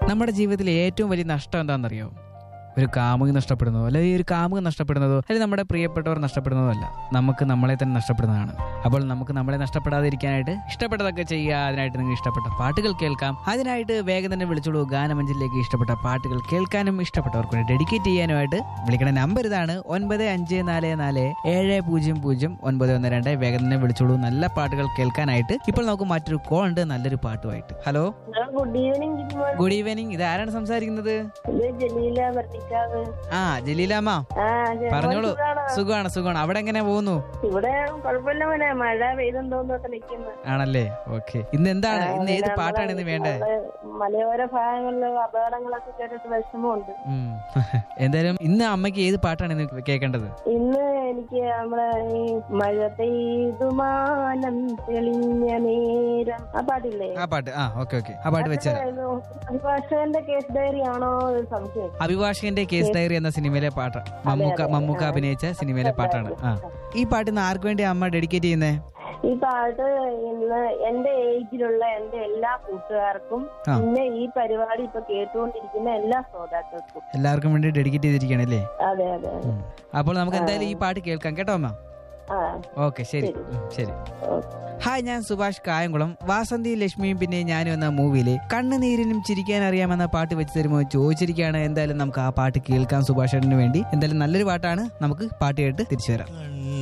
നമ്മുടെ ജീവിതത്തിലെ ഏറ്റവും വലിയ നഷ്ടം എന്താണെന്നറിയോ ഒരു കാമുകി നഷ്ടപ്പെടുന്നതോ അല്ലെങ്കിൽ ഒരു കാമുക നഷ്ടപ്പെടുന്നതോ അല്ലെങ്കിൽ നമ്മുടെ പ്രിയപ്പെട്ടവർ നഷ്ടപ്പെടുന്നതോ അല്ല നമുക്ക് നമ്മളെ തന്നെ നഷ്ടപ്പെടുന്നതാണ് അപ്പോൾ നമുക്ക് നമ്മളെ നഷ്ടപ്പെടാതിരിക്കാനായിട്ട് ഇഷ്ടപ്പെട്ടതൊക്കെ ചെയ്യുക അതിനായിട്ട് നിങ്ങൾ ഇഷ്ടപ്പെട്ട പാട്ടുകൾ കേൾക്കാം അതിനായിട്ട് വേഗം തന്നെ വിളിച്ചോളൂ ഗാനമഞ്ചിലേക്ക് ഇഷ്ടപ്പെട്ട പാട്ടുകൾ കേൾക്കാനും ഇഷ്ടപ്പെട്ടവർക്ക് വേണ്ടി ഡെഡിക്കേറ്റ് ചെയ്യാനുമായിട്ട് വിളിക്കണ നമ്പർ ഇതാണ് ഒൻപത് അഞ്ച് നാല് നാല് ഏഴ് പൂജ്യം പൂജ്യം ഒൻപത് ഒന്ന് രണ്ട് വേഗം തന്നെ വിളിച്ചോളൂ നല്ല പാട്ടുകൾ കേൾക്കാനായിട്ട് ഇപ്പോൾ നമുക്ക് മറ്റൊരു കോൾ ഉണ്ട് നല്ലൊരു പാട്ടുമായിട്ട് hello hello good evening Jijimon good evening ഇത് ആരാണ് സംസാരിക്കുന്നത് ഇത് ജലീല വർദ്ധിക്കാവ് ആ ജലീലാമ്മ ആ ജയമോൻ പറഞ്ഞോളൂ സുഖാണോ? സുഖമാണ് സുഖമാണ് അവിടെ എങ്ങനെ പോകുന്നു ഇവിടെ കുഴപ്പമില്ല മോനെ മഴ പെയ്തെന്തോന്നൊക്കെ നിക്കുന്നു ആണല്ലേ ഓക്കെ ഇന്ന് എന്താണ് ഇന്ന് ഏത് പാട്ടാണ് ഇന്ന് വേണ്ടത് മലയോര ഭാഗങ്ങളില് അപകടങ്ങളൊക്കെ കേട്ടിട്ട് വിഷമമുണ്ട് ഉം. എന്തായാലും ഇന്ന് അമ്മയ്ക്ക് ഏത് പാട്ടാണ് ഇന്ന് കേൾക്കേണ്ടത് ഇന്ന് എനിക്ക് നമ്മളെ ഈ മഴ പെയ്തുമാനം തെളിഞ്ഞ നേരം ആ പാട്ടില്ലേ ആ പാട്ട് ആ ഓക്കെ ഓക്കെ ആ പാട്ട് വെച്ചാൽ അഭിഭാഷകന്റെ കേസ് ഡയറി ആണോ എന്ന് സംശയം അഭിഭാഷകന്റെ കേസ് ഡയറി എന്ന സിനിമയിലെ പാട്ട് മമ്മൂക്ക അതെ. മമ്മൂക്ക അഭിനയിച്ച സിനിമയിലെ പാട്ടാണ് ആ ഈ പാട്ട് ഇന്ന് ആർക്ക് വേണ്ടി അമ്മ ഡെഡിക്കേറ്റ് ചെയ്യുന്നേ ഈ പാട്ട് ഇന്ന് എന്റെ ഏജിലുള്ള എന്റെ എല്ലാ കൂട്ടുകാർക്കും ആ. പിന്നെ ഈ പരിപാടി ഇപ്പൊ കേട്ടുകൊണ്ടിരിക്കുന്ന എല്ലാ ശ്രോതാക്കൾക്കും എല്ലാവർക്കും വേണ്ടി ഡെഡിക്കേറ്റ് ചെയ്തിരിക്കുകയാണ് അല്ലേ അതെ അതെ അതെ ഉം. അപ്പോൾ നമുക്ക് എന്തായാലും ഈ പാട്ട് കേൾക്കാം കേട്ടോ അമ്മ ആ ഓക്കെ ശരി ശരി. ഉം, ശരി ഓക്കെ ഹായ് ഞാൻ സുഭാഷ് കായംകുളം വാസന്തി ലക്ഷ്മിയും പിന്നെ ഞാനും എന്ന മൂവിയിലെ കണ്ണുനീരിനും ചിരിക്കാൻ അറിയാമെന്ന പാട്ട് വെച്ച് തരുമോ ചോദിച്ചിരിക്കുകയാണ് എന്തായാലും നമുക്ക് ആ പാട്ട് കേൾക്കാം സുഭാഷേട്ടന് വേണ്ടി എന്തായാലും നല്ലൊരു പാട്ടാണ് നമുക്ക് പാട്ട് കേട്ട് തിരിച്ചു വരാം